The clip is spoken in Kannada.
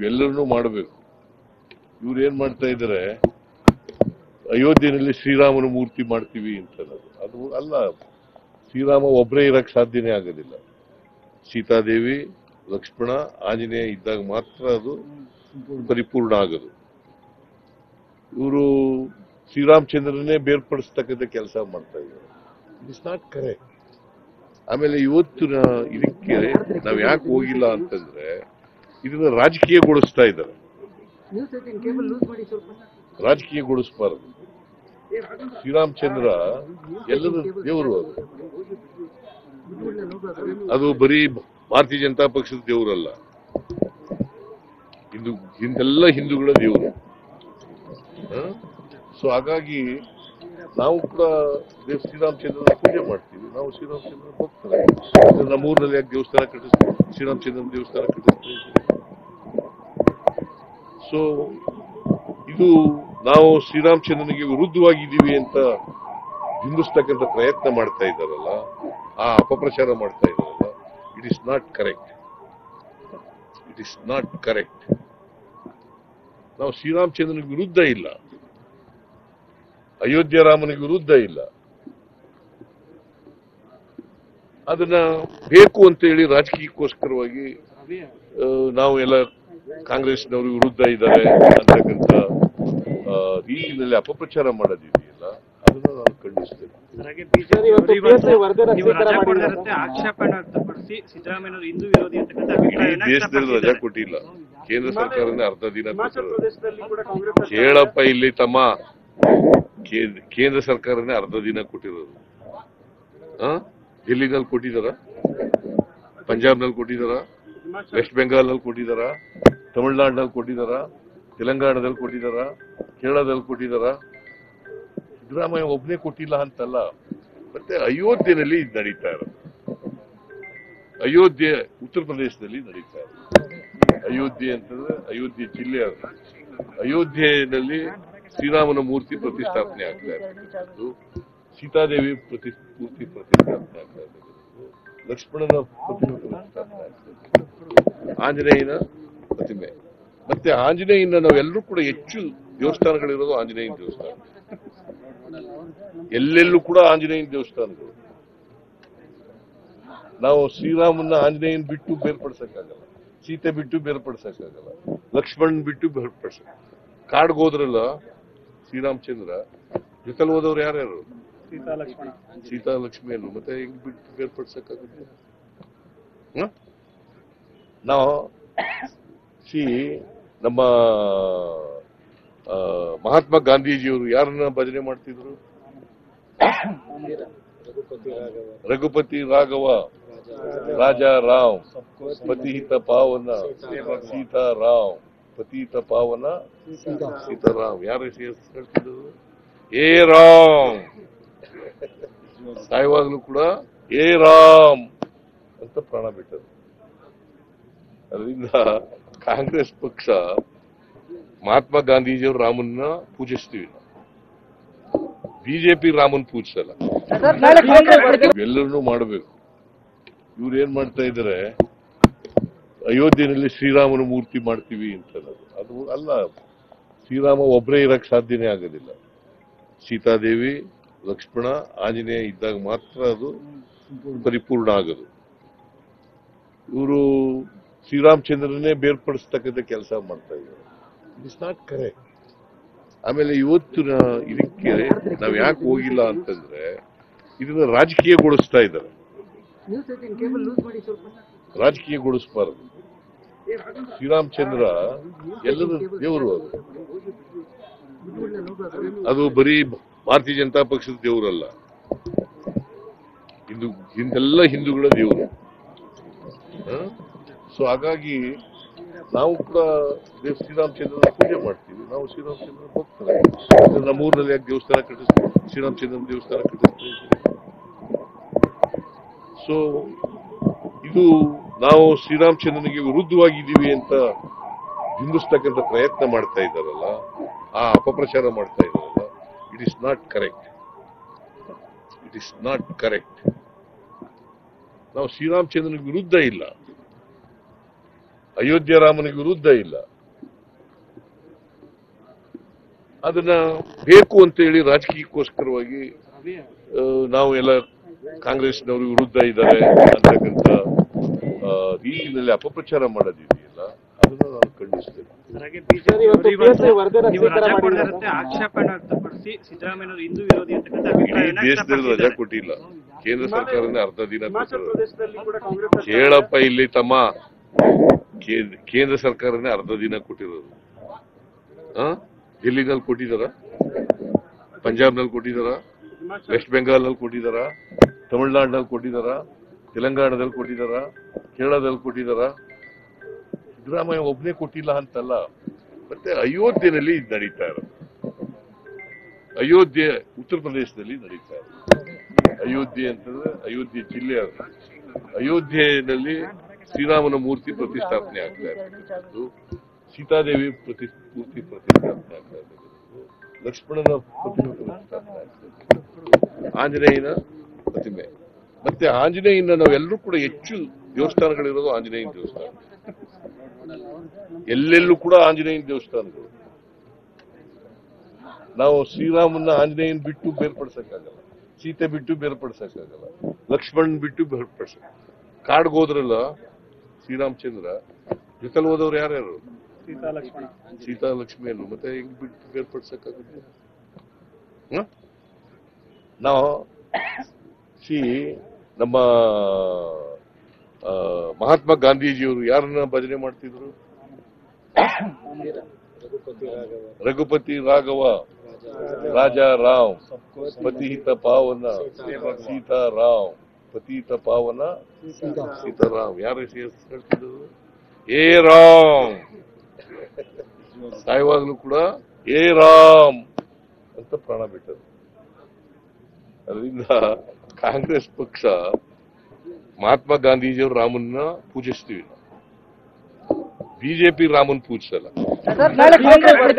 ಇವೆಲ್ಲರನ್ನೂ ಮಾಡಬೇಕು ಇವ್ರು ಏನ್ ಮಾಡ್ತಾ ಇದ್ದಾರೆ ಅಯೋಧ್ಯೆಯಲ್ಲಿ ಶ್ರೀರಾಮನ ಮೂರ್ತಿ ಮಾಡ್ತೀವಿ ಅಂತ ಅನ್ನೋದು. ಅದು ಅಲ್ಲ ಶ್ರೀರಾಮ ಒಬ್ಬರೇ ಇರಕ್ ಸಾಧ್ಯನೇ ಆಗೋದಿಲ್ಲ ಸೀತಾದೇವಿ ಲಕ್ಷ್ಮಣ ಆಂಜನೇಯ ಇದ್ದಾಗ ಮಾತ್ರ ಅದು ಪರಿಪೂರ್ಣ ಆಗೋದು ಇವರು ಶ್ರೀರಾಮಚಂದ್ರನೇ ಬೇರ್ಪಡಿಸ್ತಕ್ಕಂಥ ಕೆಲಸ ಮಾಡ್ತಾ ಇದ್ದಾರೆ ಇಟ್ ಇಸ್ ನಾಟ್ ಕರೆಕ್ಟ್ ಆಮೇಲೆ ಇವತ್ತು ನಾ- ಇದಕ್ಕೆ ನಾವ್ ಯಾಕೆ ಹೋಗಿಲ್ಲ ಅಂತಂದ್ರೆ ಇದನ್ನ ರಾಜಕೀಯಗೊಳಿಸ್ತಾ ಇದ್ದಾರೆ ನ್ಯೂಸ್ ಐತಿನ್ ಕೇಬಲ್ ಲೂಸ್ ಮಾಡಿ ಸ್ವಲ್ಪ ರಾಜಕೀಯಗೊಳಿಸಬಾರದು ಶ್ರೀರಾಮಚಂದ್ರ ಎಲ್ಲರ ದೇವರು ಅದು ಅದು ಬರೀ ಭಾರತೀಯ ಜನತಾ ಪಕ್ಷದ ದೇವರಲ್ಲ ಹಿಂದೂ ಹಿಂದೆಲ್ಲ ಹಿಂದೂಗಳ ದೇವರು ಸೊ ಹಾಗಾಗಿ ನಾವು ಕೂಡ ದೇವ್ ಶ್ರೀರಾಮಚಂದ್ರನ ಪೂಜೆ ಮಾಡ್ತೀವಿ ನಾವು ಶ್ರೀರಾಮಚಂದ್ರನ ಭಕ್ತರಾಗಿ ನಮ್ಮೂರಿನಲ್ಲಿ ಯಾಕೆ ದೇವಸ್ಥಾನ ಕಟ್ಟಿಸ್ತೀವಿ ಶ್ರೀರಾಮಚಂದ್ರನ ದೇವಸ್ಥಾನ ಕಟ್ಟಿಸ್ತೀವಿ ಸೊ ಇದು ನಾವು ಶ್ರೀರಾಮಚಂದ್ರನಿಗೆ ವಿರುದ್ಧವಾಗಿದ್ದೀವಿ ಅಂತ ಬಿಂಬಿಸ್ತಕ್ಕಂಥ ಪ್ರಯತ್ನ ಮಾಡ್ತಾ ಇದ್ದಾರಲ್ಲ ಆ ಅಪಪ್ರಚಾರ ಮಾಡ್ತಾ ಇದ್ದಾರಲ್ಲ it is not correct it is not correct ನಾವು ಶ್ರೀರಾಮಚಂದ್ರನಿಗೆ ವಿರುದ್ಧ ಇಲ್ಲ ಅಯೋಧ್ಯ ರಾಮನಿಗೆ ವಿರುದ್ಧ ಇಲ್ಲ ಅದನ್ನ ಬೇಕು ಅಂತ ಹೇಳಿ ರಾಜಕೀಯಕ್ಕೋಸ್ಕರವಾಗಿ ಆ, ನಾವು ಎಲ್ಲ ಕಾಂಗ್ರೆಸ್ನವರು ವಿರುದ್ಧ ಇದ್ದಾರೆ ಅಂತಕ್ಕಂಥ ಆ, ರೀತಿಯಲ್ಲಿ ಅಪಪ್ರಚಾರ ಮಾಡೋದಿದೆಯಲ್ಲ ಅದನ್ನ ನಾನು ಖಂಡಿಸ್ತೇನೆ ಹಾಗೆ ಸರ್, ಇವತ್ತು ಬಿಜೆಪಿ PSI ವರದಿನ ನೀವು ರಜಾ ಸ್ವೀಕಾರ ಕೊಡದೇ ಮಾಡಿದ್ದಾರೆ. ಇರುತ್ತೆ ಆಕ್ಷೇಪಣೆ ವ್ಯಕ್ತಪಡಿಸಿ ಸಿದ್ದರಾಮಯ್ಯನವರು ಹಿಂದೂ ವಿರೋಧಿ ಅಂತಕ್ಕಂಥ ಅಭಿಪ್ರಾಯನ ಇಡೀ ದೇಶದಲ್ಲಿ ರಜಾ ವ್ಯಕ್ತಪಡಿಸಿದ್ದಾರೆ. ಕೊಟ್ಟಿಲ್ಲ ಕೇಂದ್ರ ಸರ್ಕಾರನೇ ಅರ್ಧ ದಿನ ಹಿಮಾಚಲ ಕೊಟ್ಟಿರೋದು ಪ್ರದೇಶದಲ್ಲಿ ಕೂಡ ಕಾಂಗ್ರೆಸ್ ಕೇಳಪ್ಪ ಇಲ್ಲಿ ತಮ್ಮ ಕೇ- ಕೇಂದ್ರ ಸರ್ಕಾರನೇ ಅರ್ಧ ದಿನ ಕೊಟ್ಟಿರೋದು ಆ? ಡೆಲ್ಲಿನಲ್ಲಿ ಕೊಟ್ಟಿದಾರ ಪಂಜಾಬ್ನಲ್ಲಿ ಕೊಟ್ಟಿದಾರ ವೆಸ್ಟ್ ಬೆಂಗಾಲ್ನಲ್ಲಿ ಕೊಟ್ಟಿದಾರ ತಮಿಳುನಾಡಿನಲ್ಲಿ ಕೊಟ್ಟಿದಾರ ತೆಲಂಗಾಣದಲ್ಲಿ ಕೊಟ್ಟಿದಾರ ಕೇರಳದಲ್ಲಿ ಕೊಟ್ಟಿದಾರ ಸಿದ್ದರಾಮಯ್ಯ ಒಬ್ಬನೇ ಕೊಟ್ಟಿಲ್ಲ ಅಂತಲ್ಲ ಮತ್ತೆ ಅಯೋಧ್ಯೆನಲ್ಲಿ ಇದು ನಡೀತಾ ಇರೋದು ಅಯೋಧ್ಯೆ ಉತ್ತರ ಪ್ರದೇಶದಲ್ಲಿ ನಡೀತಾ ಇರೋದು ಅಯೋಧ್ಯೆ ಅಂತಂದ್ರೆ ಅಯೋಧ್ಯೆ ಜಿಲ್ಲೆ ಅದು ಅಯೋಧ್ಯೆಯಲ್ಲಿ ಶ್ರೀರಾಮನ ಮೂರ್ತಿ ಪ್ರತಿಷ್ಠಾಪನೆ ಆಗ್ತಾ ಇರ್ತಕ್ಕಂಥದ್ದು ಸೀತಾದೇವಿ ಪ್ರತಿ ಮೂರ್ತಿ ಪ್ರತಿಷ್ಠಾಪನೆ ಆಗ್ತಾ ಇರ್ತಕ್ಕಂಥದ್ದು ಲಕ್ಷ್ಮಣನ ಪ್ರತಿಮೆ ಪ್ರತಿಷ್ಠಾಪನೆ ಆಗ್ತಾ ಇರ್ತಕ್ಕಂಥದ್ದು ಆಂಜನೇಯನ ಪ್ರತಿಮೆ ಮತ್ತೆ ಆಂಜನೇಯನ ನಾವೆಲ್ಲರೂ ಕೂಡ ಹೆಚ್ಚು ದೇವಸ್ಥಾನಗಳಿರೋದು ಆಂಜನೇಯನ ದೇವಸ್ಥಾನ ಎಲ್ಲೆಲ್ಲೂ ಕೂಡ ಆಂಜನೇಯನ ದೇವಸ್ಥಾನಗಳು ನಾವು ಶ್ರೀರಾಮನ್ನ ಆಂಜನೇಯನ್ ಬಿಟ್ಟು ಬೇರ್ಪಡಿಸಕ್ಕಾಗಲ್ಲ ಸೀತೆ ಬಿಟ್ಟು ಬೇರ್ಪಡಿಸಕ್ಕಾಗಲ್ಲ ಲಕ್ಷ್ಮಣನ್ ಬಿಟ್ಟು ಬೇರ್ಪಡಿಸ ಕಾಡ್ಗೆ ಹೋದ್ರಲ್ಲ ಶ್ರೀರಾಮಚಂದ್ರ ಜೊತೆಲಿ ಹೋದವ್ರು ಯಾರ್ಯಾರು ಸೀತಾ ಲಕ್ಷ್ಮಣ ಸೀತಾ ಲಕ್ಷ್ಮಿಯನ್ನು ಮತ್ತೆ ಹೆಂಗ್ ಬಿಟ್ಟು ಬೇರ್ಪಡಿಸಕ್ಕಾಗುತ್ತೆ ಹ? ನಾವು ಸಿ ನಮ್ಮ ಆ, ಮಹಾತ್ಮ ಗಾಂಧೀಜಿಯವರು ಯಾರನ್ನ ಭಜನೆ ಮಾಡ್ತಿದ್ರು ರಘುಪತಿ ರಾಘವ ರಾಜ ರಾಮ್ ಪತಿಹಿತ ಪಾವನ ಸೀತಾರಾಮ್ ಪತಿಹಿತ ಪಾವನ ಸೀತಾರಾಮ್ ಯಾರು ಹೇಳ್ತಿದ್ರು ಏ ರಾಮ್ ಸಾಯುವಾಗಲೂ ಕೂಡ ಏ ರಾಮ್ ಅಂತ ಪ್ರಾಣ ಬಿಟ್ಟರು ಅದರಿಂದ ಕಾಂಗ್ರೆಸ್ ಪಕ್ಷ ಮಹಾತ್ಮ ಗಾಂಧೀಜಿಯವರು ರಾಮನ್ನ ಪೂಜಿಸ್ತೀವಿ ಬಿಜೆಪಿ ರಾಮನ್ ಪೂಜಿಸಲ್ಲ ಸರ್ ನಾಳೆ ಕಾಂಗ್ರೆಸ್ ಇವೆಲ್ಲರನ್ನೂ ಮಾಡಬೇಕು ಇವ್ರು ಏನ್ ಮಾಡ್ತಾ ಇದ್ದಾರೆ ಅಯೋಧ್ಯೆಯಲ್ಲಿ ಶ್ರೀರಾಮನ ಮೂರ್ತಿ ಮಾಡ್ತೀವಿ ಅಂತ ಅನ್ನೋದು. ಅದು ಅಲ್ಲ ಶ್ರೀರಾಮ ಒಬ್ಬರೇ ಇರಕ್ ಸಾಧ್ಯನೇ ಆಗೋದಿಲ್ಲ ಸೀತಾದೇವಿ ಲಕ್ಷ್ಮಣ ಆಂಜನೇಯ ಇದ್ದಾಗ ಮಾತ್ರ ಅದು ಪರಿಪೂರ್ಣ ಆಗೋದು ಇವರು ಶ್ರೀರಾಮಚಂದ್ರನೇ ಬೇರ್ಪಡಿಸ್ತಕ್ಕಂಥ ಕೆಲಸ ಮಾಡ್ತಾ ಇದ್ದಾರೆ ಇಟ್ ಇಸ್ ನಾಟ್ ಕರೆಕ್ಟ್ ಆಮೇಲೆ ಇವತ್ತು ನಾ- ಇದಕ್ಕೆ ನಾವ್ ಯಾಕೆ ಹೋಗಿಲ್ಲ ಅಂತಂದ್ರೆ ಇದನ್ನ ರಾಜಕೀಯಗೊಳಿಸ್ತಾ ಇದ್ದಾರೆ ನ್ಯೂಸ್ ಐತಿನ್ ಕೇಬಲ್ ಲೂಸ್ ಮಾಡಿ ಸ್ವಲ್ಪ ರಾಜಕೀಯಗೊಳಿಸಬಾರದು ಶ್ರೀರಾಮಚಂದ್ರ ಎಲ್ಲರ ದೇವರು ಅದು ಅದು ಬರೀ ಭಾರತೀಯ ಜನತಾ ಪಕ್ಷದ ದೇವರಲ್ಲ ಹಿಂದೂ ಹಿಂದೆಲ್ಲ ಹಿಂದೂಗಳ ದೇವರು ಸೊ ಹಾಗಾಗಿ ನಾವು ಕೂಡ ದೇವ್ ಶ್ರೀರಾಮಚಂದ್ರನ ಪೂಜೆ ಮಾಡ್ತೀವಿ ನಾವು ಶ್ರೀರಾಮಚಂದ್ರನ ಭಕ್ತರಾಗಿ ನಮ್ಮೂರಿನಲ್ಲಿ ಯಾಕೆ ದೇವಸ್ಥಾನ ಕಟ್ಟಿಸ್ತೀವಿ ಶ್ರೀರಾಮಚಂದ್ರನ ದೇವಸ್ಥಾನ ಕಟ್ಟಿಸ್ತೀವಿ ಸೊ ಇದು ನಾವು ಶ್ರೀರಾಮಚಂದ್ರನಿಗೆ ವಿರುದ್ಧವಾಗಿದ್ದೀವಿ ಅಂತ ಬಿಂಬಿಸ್ತಕ್ಕಂಥ ಪ್ರಯತ್ನ ಮಾಡ್ತಾ ಇದ್ದಾರಲ್ಲ ಆ ಅಪಪ್ರಚಾರ ಮಾಡ್ತಾ ಇದ್ದಾರಲ್ಲ it is not correct it is not correct ನಾವು ಶ್ರೀರಾಮಚಂದ್ರನಿಗೆ ವಿರುದ್ಧ ಇಲ್ಲ ಅಯೋಧ್ಯೆ ರಾಮನಿಗೆ ವಿರುದ್ಧ ಇಲ್ಲ ಅದನ್ನ ಬೇಕು ಅಂತ ಹೇಳಿ ರಾಜಕೀಯಕ್ಕೋಸ್ಕರವಾಗಿ ಆ, ನಾವು ಎಲ್ಲ ಕಾಂಗ್ರೆಸ್ನವರು ವಿರುದ್ಧ ಇದ್ದಾರೆ ಅಂತಕ್ಕಂಥ ಆ, ರೀತಿಯಲ್ಲಿ ಅಪಪ್ರಚಾರ ಮಾಡೋದಿದೆಯಲ್ಲ ಅದನ್ನ ನಾನು ಖಂಡಿಸ್ತೇನೆ ಹಾಗೆ ಸರ್, ಇವತ್ತು ಬಿಜೆಪಿ PSI ವರದಿನ ನೀವು ಸ್ವೀಕಾರ ರಜಾ ಮಾಡಿಲ್ಲ. ಕೊಡದಿರುತ್ತೆ ಆಕ್ಷೇಪಣೆ ವ್ಯಕ್ತಪಡಿಸಿ ಸಿದ್ದರಾಮಯ್ಯನವರು ಹಿಂದೂ ವಿರೋಧಿ ಅಂತಕ್ಕಂಥ ಇಡೀ ಅಭಿಪ್ರಾಯನ ದೇಶದಲ್ಲಿ ರಜಾ ವ್ಯಕ್ತಪಡಿಸಿದ್ದಾರೆ. ಕೊಟ್ಟಿಲ್ಲ ಕೇಂದ್ರ ಸರ್ಕಾರನೇ ಅರ್ಧ ದಿನ ಹಿಮಾಚಲ ಕೊಟ್ಟಿರೋದು ಪ್ರದೇಶದಲ್ಲಿ ಕೂಡ ಕಾಂಗ್ರೆಸ್ ಸರ್ಕಾರ- ಕೇಳಪ್ಪ ಇಲ್ಲಿ ತಮ್ಮ ಕೇ- ಕೇಂದ್ರ ಸರ್ಕಾರನೇ ಅರ್ಧ ದಿನ ಕೊಟ್ಟಿರೋದು ಆ? ಡೆಲ್ಲಿನಲ್ಲಿ ಕೊಟ್ಟಿದಾರ ಪಂಜಾಬ್ನಲ್ಲಿ ಕೊಟ್ಟಿದಾರ ಹಿಮಾಚಲ ವೆಸ್ಟ್ ಬೆಂಗಾಲ್ನಲ್ಲಿ ಕೊಟ್ಟಿದಾರ ತಮಿಳುನಾಡಿನಲ್ಲಿ ಕೊಟ್ಟಿದಾರ ತೆಲಂಗಾಣದಲ್ಲಿ ಕೊಟ್ಟಿದಾರ ಕೇರಳದಲ್ಲಿ ಕೊಟ್ಟಿದಾರ ಸಿದ್ದರಾಮಯ್ಯ ಒಬ್ಬನೇ ಕೊಟ್ಟಿಲ್ಲ ಅಂತಲ್ಲ ಮತ್ತೆ ಅಯೋಧ್ಯೆನಲ್ಲಿ ಇದು ನಡೀತಾ ಇರೋದು ಅಯೋಧ್ಯೆ ಉತ್ತರ ಪ್ರದೇಶದಲ್ಲಿ ನಡೀತಾ ಇರೋದು ಅಯೋಧ್ಯೆ ಅಂತಂದ್ರೆ ಅಯೋಧ್ಯೆ ಜಿಲ್ಲೆ ಅದು ಅಯೋಧ್ಯೆಯಲ್ಲಿ ಶ್ರೀರಾಮನ ಮೂರ್ತಿ ಪ್ರತಿಷ್ಠಾಪನೆ ಆಗ್ತಾ ಇರ್ತಕ್ಕಂಥದ್ದು ಸೀತಾದೇವಿ ಪ್ರತಿ ಮೂರ್ತಿ ಪ್ರತಿಷ್ಠಾಪನೆ ಆಗ್ತಾ ಇರ್ತಕ್ಕಂಥದ್ದು ಲಕ್ಷ್ಮಣನ ಪ್ರತಿಮೆ ಪ್ರತಿಷ್ಠಾಪನೆ ಆಗ್ತಾ ಇರ್ತಕ್ಕಂಥದ್ದು ಆಂಜನೇಯನ ಪ್ರತಿಮೆ ಮತ್ತೆ ಆಂಜನೇಯನ ನಾವೆಲ್ಲರೂ ಕೂಡ ಹೆಚ್ಚು ದೇವಸ್ಥಾನಗಳಿರೋದು ಆಂಜನೇಯನ ದೇವಸ್ಥಾನ ಎಲ್ಲೆಲ್ಲೂ ಕೂಡ ಆಂಜನೇಯನ ದೇವಸ್ಥಾನಗಳು ನಾವು ಶ್ರೀರಾಮನ ಆಂಜನೇಯನ್ ಬಿಟ್ಟು ಬೇರ್ಪಡಿಸಕ್ಕಾಗಲ್ಲ ಸೀತೆ ಬಿಟ್ಟು ಬೇರ್ಪಡಿಸಕ್ಕಾಗಲ್ಲ ಲಕ್ಷ್ಮಣನ್ ಬಿಟ್ಟು ಬೇರ್ಪಡಿಸ ಕಾಡ್ಗೆ ಹೋದ್ರಲ್ಲ ಶ್ರೀರಾಮಚಂದ್ರ ಜೊತೆಲಿ ಹೋದವ್ರು ಯಾರ್ಯಾರು ಸೀತಾ ಲಕ್ಷ್ಮಣ ಸೀತಾ ಲಕ್ಷ್ಮಿಯನ್ನು ಮತ್ತೆ ಹೆಂಗ್ ಬಿಟ್ಟು ಬೇರ್ಪಡಿಸಕ್ಕಾಗುತ್ತೆ ಹ? ನಾವು ಸಿ ನಮ್ಮ ಆ, ಮಹಾತ್ಮ ಗಾಂಧೀಜಿಯವರು ಯಾರನ್ನ ಭಜನೆ ಮಾಡ್ತಿದ್ರು ರಘುಪತಿ ರಾಘವ ರಾಜ ರಾಮ್ ಪತಿಹಿತ ಪಾವನ ಸೀತಾರಾಮ್ ಪತಿಹಿತ ಪಾವನ ಸೀತಾರಾಮ್ ಯಾರು ಹೆಸರು ಹೇಳ್ತಿದ್ರು ಏ ರಾಮ್ ಸಾಯುವಾಗಲೂ ಕೂಡ ಏ ರಾಮ್ ಅಂತ ಪ್ರಾಣ ಬಿಟ್ಟರು ಅದರಿಂದ ಕಾಂಗ್ರೆಸ್ ಪಕ್ಷ ಮಹಾತ್ಮ ಗಾಂಧೀಜಿಯವರು ರಾಮನ್ನ ಪೂಜಿಸ್ತೀವಿ ನಾವು ಬಿಜೆಪಿ ರಾಮನ್ ಪೂಜಿಸಲ್ಲ ಸರ್, ನಾಳೆ ಕಾಂಗ್ರೆಸ್